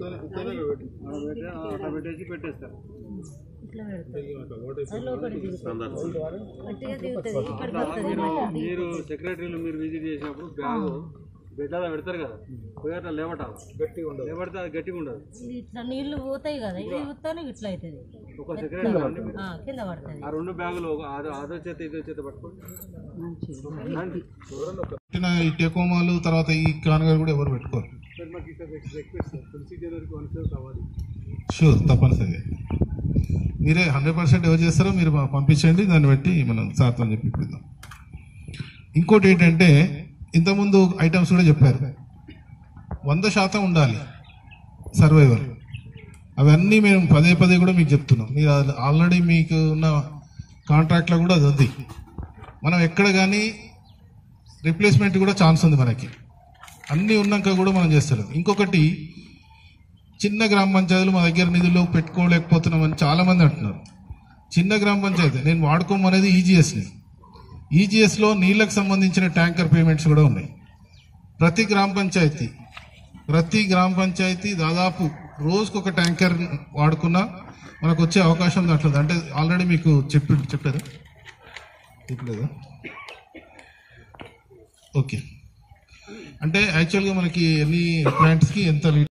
అట్లా పెట్టేసి పెట్టేస్తారు ఇట్లా పెడతారు అది లోపలికి దిగుతుంది గట్టిగా దిగుతుంది ఇక్కడికి వస్తుంది మట్టి మీరు సెక్రటరీలు మీరు విజిట్ చేసినప్పుడు బ్యాగ్ బెడ్లలో పెడతారు కదా పోయి అట్లా లేవటాలి గట్టిగా ఉండదు లేవడితే అది గట్టిగా ఉండదు ఇది ఇట్లా నీళ్లు పోతాయి కదా ఇది పోతానే ఇట్లా అవుతుంది ఒక సెక్రటరీ ఆ, కింద పడుతుంది ఆ రెండు బ్యాగులు ఒక- అదో అదో చేత ఇదో చేత పట్టుకోండి రండి. పెట్టిన ఈ టెకోమాలు తర్వాత ఈ కానగారు కూడా ఎవరు పెట్టుకోరు సార్ మాకు ఇక్కడ రిక్వెస్ట్ సార్ తులసి జనవరికి వన్ సేవ్ కావాలి షూర్ తప్పనిసరిగా మీరే హండ్రెడ్ పర్సెంట్ ఎవరు చేస్తారో మీరు మా- పంపించండి దాన్ని బట్టి మనం సార్తో చెప్పి ఇప్పిద్దాం ఇంకోటి ఏంటంటే ఇంతకుముందు ఐటమ్స్ కూడా చెప్పారు వంద శాతం ఉండాలి సర్వైవల్ అవన్నీ మేము పదే పదే కూడా మీకు చెప్తున్నాం మీరు ఆల్రెడీ మీకు ఉన్న కాంట్రాక్ట్లో కూడా అది ఉంది మనం ఎక్కడ కానీ రిప్లేస్మెంట్ కూడా ఛాన్స్ ఉంది మనకి అన్నీ ఉన్నాక కూడా మనం చేస్తలేం ఇంకొకటి చిన్న గ్రామ పంచాయతీలు మా దగ్గర నిధులు పెట్టుకోలేకపోతున్నామని చాలా మంది అంటున్నారు చిన్న గ్రామ పంచాయతీ నేను వాడుకోమనేది ఈజీఎస్ని ఈజీఎస్లో నీళ్ళకు సంబంధించిన ట్యాంకర్ పేమెంట్స్ కూడా ఉన్నాయి ప్రతి గ్రామ పంచాయతీ ప్రతి గ్రామ పంచాయతీ దాదాపు రోజుకు ఒక ట్యాంకర్ వాడుకున్నా మనకు వచ్చే అవకాశం దాంట్లో ఉంది. అంటే ఆల్రెడీ మీకు చెప్పి చెప్పారు చెప్పలేదా ఓకే అంటే యాక్చువల్గా మనకి ఎన్ని ప్లాంట్స్కి ఎంత